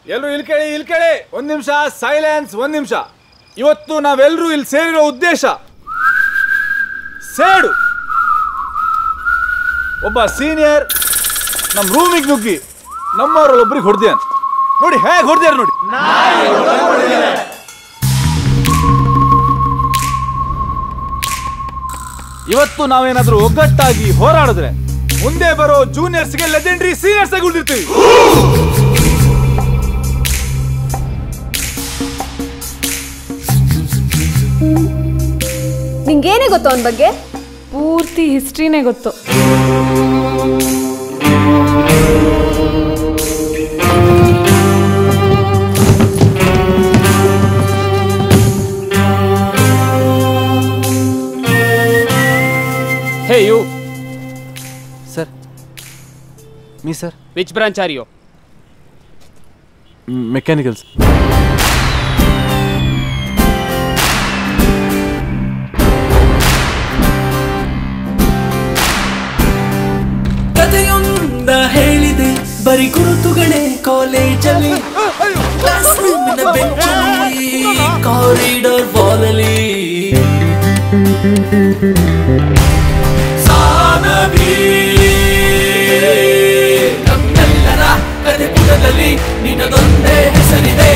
ಎಲ್ರು ಇಲ್ಲಿ ಕೇಳಿ ಇಲ್ಲಿ ಕೇಳಿ ಒಂದ್ ನಿಮಿಷ ಸೈಲೆನ್ಸ್ ಒಂದ್ ನಿಮಿಷ ಇವತ್ತು ನಾವೆಲ್ಲರೂ ಇಲ್ಲಿ ಸೇರಿರೋ ಉದ್ದೇಶ ಸೇಡು ಒಬ್ಬ ಸೀನಿಯರ್ ನಮ್ಮ ರೂಮಿಗೆ ನುಗ್ಗಿ ನಮ್ಮವ್ರಲ್ಲಿ ಒಬ್ರಿಗೆ ಹೊಡೆದ್ಯಾನ ನೋಡಿ ಹೇಗೆ ಹೊಡೆದ್ಯಾರ ನೋಡಿ ಇವತ್ತು ನಾವೇನಾದ್ರೂ ಒಗ್ಗಟ್ಟಾಗಿ ಹೋರಾಡಿದ್ರೆ ಮುಂದೆ ಬರೋ ಜೂನಿಯರ್ಸ್ಗೆ ಲೆಜೆಂಡ್ರಿ ಸೀನಿಯರ್ಸ್ ಆಗಿ ಉಳಿದಿರ್ತೀವಿ ನಿಂಗೇನೇ ಗೊತ್ತು ಅವನ ಬಗ್ಗೆ ಪೂರ್ತಿ ಹಿಸ್ಟ್ರಿನೇ ಗೊತ್ತು hey you sir me sir which branch are you mechanicals ಕಥೆಯೊಂದ ಹೇಳಿದೆ ಬರಿ ಗುರುತುಗಳೇ ಕಾಲೇಜಲ್ಲಿ ಕ್ಲಾಸ್ ರೂಮಿನ ಬೆಂಚಲ್ಲಿ ಕಾರಿಡಾರ್ ವಾಲಲ್ಲಿ ಸಾನವಿ ನಮ್ಮೆಲ್ಲರ ಕಥೆ ಪುಟದಲ್ಲಿ ನಿನ್ನದೊಂದೇ ಹೆಸರಿದೆ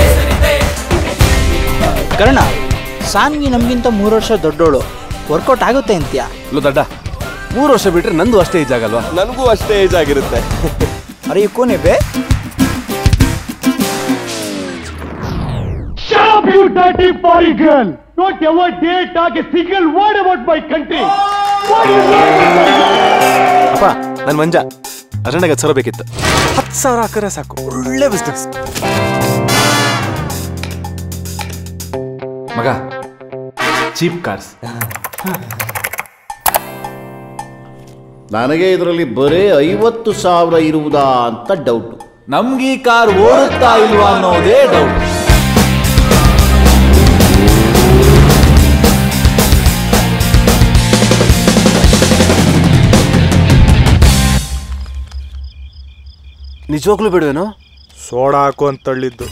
ಕರ್ಣ ಸಾನ್ವಿ ನಮಗಿಂತ ಮೂರು ವರ್ಷ ದೊಡ್ಡೋಳು ವರ್ಕೌಟ್ ಆಗುತ್ತೆ ಅಂತ್ಯಾ ಲೋ ದಡ್ಡ ಮೂರು ವರ್ಷ ಬಿಟ್ರೆ ನಂದು ಅಷ್ಟೇ ಏಜ್ ಆಗಲ್ವಾ ನನಗೂ ಅಷ್ಟೇ ಏಜ್ ಆಗಿರುತ್ತೆ ಅರೆ ಈ ಕೋನೆ ಬೇ Shut up, you dirty boy girl! Don't ever dare talk a single word about my country! What is ಅಪ್ಪ ನನ್ ಮಂಜ ಅರ್ಜೆಂಟಾಗಿ ಹತ್ತು ಸಾವಿರ ಬೇಕಿತ್ತು ಹತ್ತು ಸಾವಿರ ಹಾಕಿದ್ರೆ ಸಾಕು ಒಳ್ಳೆ ಬಿಸ್ನೆಸ್ ಮಗ ಚೀಪ್ ಕಾರ್ಸ್ ನನಗೆ ಇದರಲ್ಲಿ ಬರೀ ಐವತ್ತು ಸಾವಿರ ಇರುವುದಾ ಅಂತ ಡೌಟು ನಮ್ಗೆ ಈ ಕಾರ್ ಓಡುತ್ತಾ ಇಲ್ವಾ ಅನ್ನೋದೇ ಡೌಟ್ ನಿಜವಾಗ್ಲೂ ಬಿಡುವೇನು ಸೋಡಾ ಹಾಕು ಅಂತ ತಳ್ಳಿದ್ದು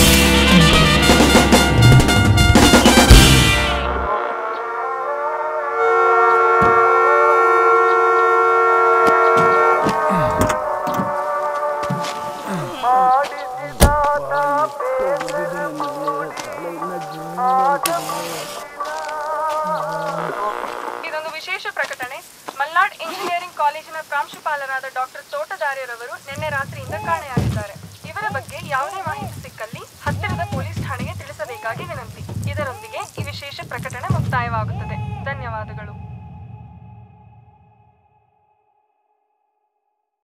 ಇದೊಂದು ವಿಶೇಷ ಪ್ರಕಟಣೆ ಮಲ್ನಾಡ್ ಇಂಜಿನಿಯರಿಂಗ್ ಕಾಲೇಜಿನ ಪ್ರಾಂಶುಪಾಲರಾದ ಡಾಕ್ಟರ್ ತೋಟದಾರ್ಯರವರು ನಿನ್ನೆ ರಾತ್ರಿಯಿಂದ ಕಾಣೆಯಾಗಿದ್ದಾರೆ ಇವರ ಬಗ್ಗೆ ಯಾವುದೇ ಮಾಹಿತಿ ಸಿಕ್ಕಲ್ಲಿ ಹತ್ತಿರದ ಪೊಲೀಸ್ ಠಾಣೆಗೆ ತಿಳಿಸಬೇಕಾಗಿ ವಿನಂತಿ ಇದರೊಂದಿಗೆ ಈ ವಿಶೇಷ ಪ್ರಕಟಣೆ ಮುಕ್ತಾಯವಾಗುತ್ತದೆ ಧನ್ಯವಾದಗಳು